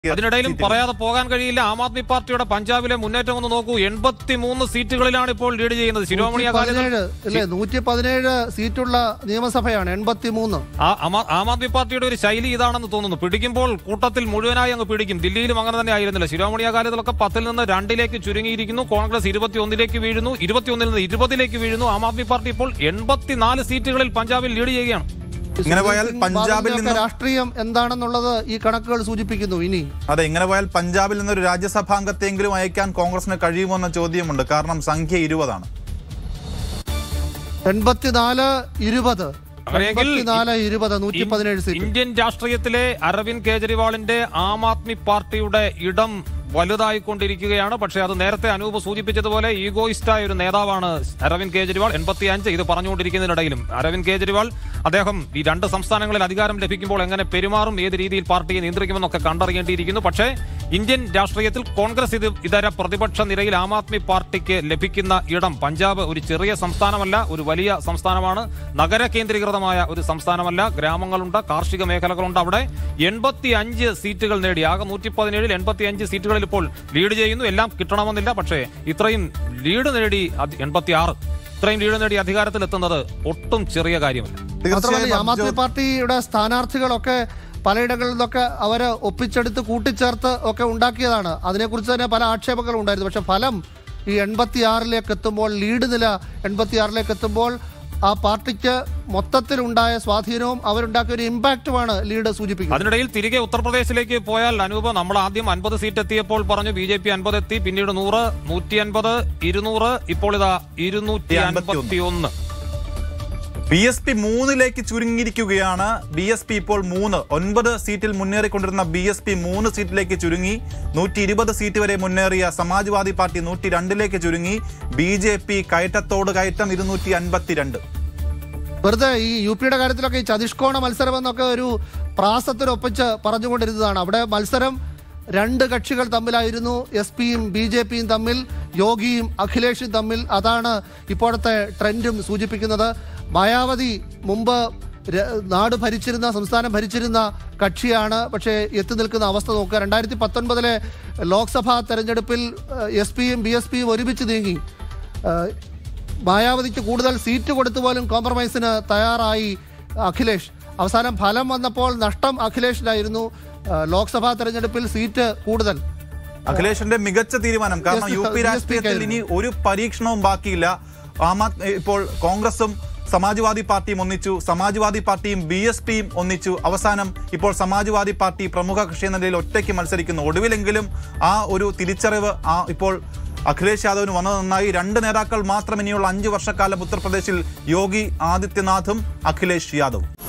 അതിനിടയിലും പറയാതെ പോകാൻ കഴിയില്ല ആം ആദ്മി പാർട്ടിയുടെ പഞ്ചാബിലെ മുന്നേറ്റം ഒന്ന് നോക്കൂ എൺപത്തിമൂന്ന് സീറ്റുകളിലാണ് ഇപ്പോൾ ലീഡ് ചെയ്യുന്നത് ശിരോമണി അകാലിദൾ പതിനേഴ് അല്ലേ നൂറ്റി പതിനേഴ് സീറ്റുള്ള നിയമസഭയാണ് എൺപത്തി മൂന്ന് ആ- ആമ- ആം ആദ്മി പാർട്ടിയുടെ ഒരു ശൈലി ഇതാണെന്ന് തോന്നുന്നു പിടിക്കുമ്പോൾ കൂട്ടത്തിൽ മുഴുവനായി അങ്ങ് പിടിക്കും ദില്ലിയിലും അങ്ങനെ തന്നെ ആയിരുന്നില്ല ശിരോമണി അകാലിദളൊക്കെ പത്തിൽ നിന്ന് രണ്ടിലേക്ക് ചുരുങ്ങിയിരിക്കുന്നു കോൺഗ്രസ് ഇരുപത്തിയൊന്നിലേക്ക് വീഴുന്നു ഇരുപത്തിയൊന്നിൽ നിന്ന് ഇരുപതിലേക്ക് വീഴുന്നു ആം ആദ്മി പാർട്ടി ഇപ്പോൾ എൺപത്തിനാല് സീറ്റുകളിൽ പഞ്ചാബിൽ ലീഡ് ചെയ്യുകയാണ് ഇങ്ങനെ പോയാൽ സുഖ്ബീർ സിംഗ് പഞ്ചാബിൽ ബാദലിന്റെയൊക്കെ നിന്നും രാഷ്ട്രീയം എന്താണെന്നുള്ളത് ഈ കണക്കുകൾ സൂചിപ്പിക്കുന്നു ഇനി അതെ ഇങ്ങനെ പോയാൽ പഞ്ചാബിൽ നിന്നൊരു രാജ്യസഭാംഗത്തെങ്കിലും അയക്കാൻ കോൺഗ്രസിന് കഴിയുമോ എന്ന ചോദ്യമുണ്ട് കാരണം സംഖ്യ ഇരുപതാണ് എൺപത്തിനാല് ഇരുപത് അങ്ങനെയെങ്കിൽ എൺപത്തിനാല് ഇരുപത് നൂറ്റി പതിനേഴ് സീറ്റ് ഇന്ത്യൻ രാഷ്ട്രീയത്തിലെ അരവിന്ദ് കെജ്രിവാളിന്റെ ആം ആദ്മി പാർട്ടിയുടെ ഇടം വലുതായിക്കൊണ്ടിരിക്കുകയാണ് പക്ഷേ അത് നേരത്തെ അനൂപ് സൂചിപ്പിച്ചതുപോലെ ഈഗോയിസ്റ്റായ ഒരു നേതാവാണ് അരവിന്ദ് കെജ്രിവാൾ എൺപത്തി അഞ്ച് ഇത് പറഞ്ഞുകൊണ്ടിരിക്കുന്നതിനിടയിലും അരവിന്ദ് കെജ്രിവാൾ അദ്ദേഹം ഈ രണ്ട് സംസ്ഥാനങ്ങളിൽ അധികാരം ലഭിക്കുമ്പോൾ എങ്ങനെ പെരുമാറും ഏത് രീതിയിൽ പാർട്ടിയെ നിയന്ത്രിക്കുമെന്നൊക്കെ കണ്ടറിയേണ്ടിയിരിക്കുന്നു പക്ഷേ ഇന്ത്യൻ രാഷ്ട്രീയത്തിൽ കോൺഗ്രസ് ഇത് ഇതര പ്രതിപക്ഷ നിരയിൽ ആം ആദ്മി പാർട്ടിക്ക് ലഭിക്കുന്ന ഇടം പഞ്ചാബ് ഒരു ചെറിയ സംസ്ഥാനമല്ല ഒരു വലിയ സംസ്ഥാനമാണ് നഗര കേന്ദ്രീകൃതമായ ഒരു സംസ്ഥാനമല്ല ഗ്രാമങ്ങളുണ്ട് കാർഷിക മേഖലകളുണ്ട് അവിടെ എൺപത്തി അഞ്ച് സീറ്റുകൾ നേടി ആകെ നൂറ്റി പതിനേഴിൽ എൺപത്തി അഞ്ച് സീറ്റുകളിൽ ഇപ്പോൾ ലീഡ് ചെയ്യുന്നു എല്ലാം കിട്ടണമെന്നില്ല പക്ഷേ ഇത്രയും ലീഡ് നേടി എൺപത്തി ആറ് ഇത്രയും ലീഡ് നേടി അധികാരത്തിലെത്തുന്നത് ഒട്ടും ചെറിയ കാര്യമല്ല മാത്രമല്ല ഈ ആം ആദ്മി തീർച്ചയായും പാർട്ടിയുടെ സ്ഥാനാർത്ഥികളൊക്കെ പലയിടങ്ങളിൽ നിന്നൊക്കെ അവര് ഒപ്പിച്ചെടുത്ത് കൂട്ടിച്ചേർത്ത് ഒക്കെ ഉണ്ടാക്കിയതാണ് അതിനെക്കുറിച്ച് തന്നെ പല ആക്ഷേപങ്ങളും ഉണ്ടായിരുന്നു പക്ഷെ ഫലം ഈ എൺപത്തിയാറിലേക്ക് എത്തുമ്പോൾ ലീഡ് നില എൺപത്തിയാറിലേക്ക് എത്തുമ്പോൾ ആ പാർട്ടിക്ക് മൊത്തത്തിലുണ്ടായ സ്വാധീനവും അവരുണ്ടാക്കിയ ഒരു ഇമ്പാക്റ്റുമാണ് ലീഡ് സൂചിപ്പിക്കുന്നത് അതിനിടയിൽ തിരികെ ഉത്തർപ്രദേശിലേക്ക് പോയാൽ അനൂപ് നമ്മൾ ആദ്യം അൻപത് സീറ്റ് എത്തിയപ്പോൾ പറഞ്ഞു ബി ജെ പി അൻപത് എത്തി പിന്നീട് നൂറ് നൂറ്റി അൻപത് ഇരുന്നൂറ് ഇപ്പോൾ ഇതാ ഇരുന്നൂറ്റി അൻപത്തി ഒന്ന് ബി എസ് പി മൂന്നിലേക്ക് ചുരുങ്ങിയിരിക്കുകയാണ് ബി എസ് പി ഇപ്പോൾ മൂന്ന് ഒൻപത് സീറ്റിൽ മുന്നേറിക്കൊണ്ടിരുന്ന ബി എസ് പി മൂന്ന് സീറ്റിലേക്ക് ചുരുങ്ങി നൂറ്റി ഇരുപത് സീറ്റ് വരെ മുന്നേറിയ സമാജ്വാദി പാർട്ടി നൂറ്റി രണ്ടിലേക്ക് ചുരുങ്ങി ബി ജെ പി കയറ്റത്തോട് കയറ്റം ഇരുന്നൂറ്റി അൻപത്തിരണ്ട് വെറുതെ ഈ യു പിയുടെ കാര്യത്തിലൊക്കെ ഈ ചതിഷ്കോണ മത്സരം എന്നൊക്കെ ഒരു പ്രാസത്തിനൊപ്പിച്ച് പറഞ്ഞുകൊണ്ടിരുന്നതാണ് അവിടെ മത്സരം രണ്ട് കക്ഷികൾ തമ്മിലായിരുന്നു എസ് പിയും ബി ജെ പിയും തമ്മിൽ യോഗിയും അഖിലേഷും തമ്മിൽ അതാണ് ഇപ്പോഴത്തെ ട്രെൻഡും സൂചിപ്പിക്കുന്നത് മായാവതി മുമ്പ് ര- നാട് ഭരിച്ചിരുന്ന സംസ്ഥാനം ഭരിച്ചിരുന്ന കക്ഷിയാണ് പക്ഷേ എത്തി നിൽക്കുന്ന അവസ്ഥ നോക്കുക രണ്ടായിരത്തി പത്തൊൻപതിലെ ലോക്സഭാ തെരഞ്ഞെടുപ്പിൽ എസ് പിയും ബി എസ് പിയും ഒരുമിച്ച് നീങ്ങി ഏഹ്, മായാവതിക്ക് കൂടുതൽ സീറ്റ് കൊടുത്തു പോലും കോംപ്രമൈസിന് തയ്യാറായി അഖിലേഷ് അവസാനം ഫലം വന്നപ്പോൾ നഷ്ടം അഖിലേഷിനായിരുന്നു ഏഹ് ലോക്സഭാ തെരഞ്ഞെടുപ്പിൽ സീറ്റ് കൂടുതൽ അഖിലേഷിന്റെ മികച്ച തീരുമാനം കാരണം Yes, യു പി yes, രാഷ്ട്രീയത്തിൽ ഇനി ഒരു പരീക്ഷണവും ബാക്കിയില്ല ആം ആദ്മി ഇപ്പോൾ കോൺഗ്രസും സമാജ്വാദി പാർട്ടിയും ഒന്നിച്ചു സമാജ്വാദി പാർട്ടിയും ബി എസ് പിയും ഒന്നിച്ചു അവസാനം ഇപ്പോൾ സമാജ്വാദി പാർട്ടി പ്രമുഖ കക്ഷി എന്ന നിലയിൽ ഒറ്റയ്ക്ക് മത്സരിക്കുന്നു ഒടുവിലെങ്കിലും ആ ഒരു തിരിച്ചറിവ് ആ ഇപ്പോൾ അഖിലേഷ് യാദവിന് വന്നത് നന്നായി രണ്ട് നേതാക്കൾ മാത്രം ഇനിയുള്ള അഞ്ചു വർഷക്കാലം ഉത്തർപ്രദേശിൽ യോഗി ആദിത്യനാഥും അഖിലേഷ് യാദവും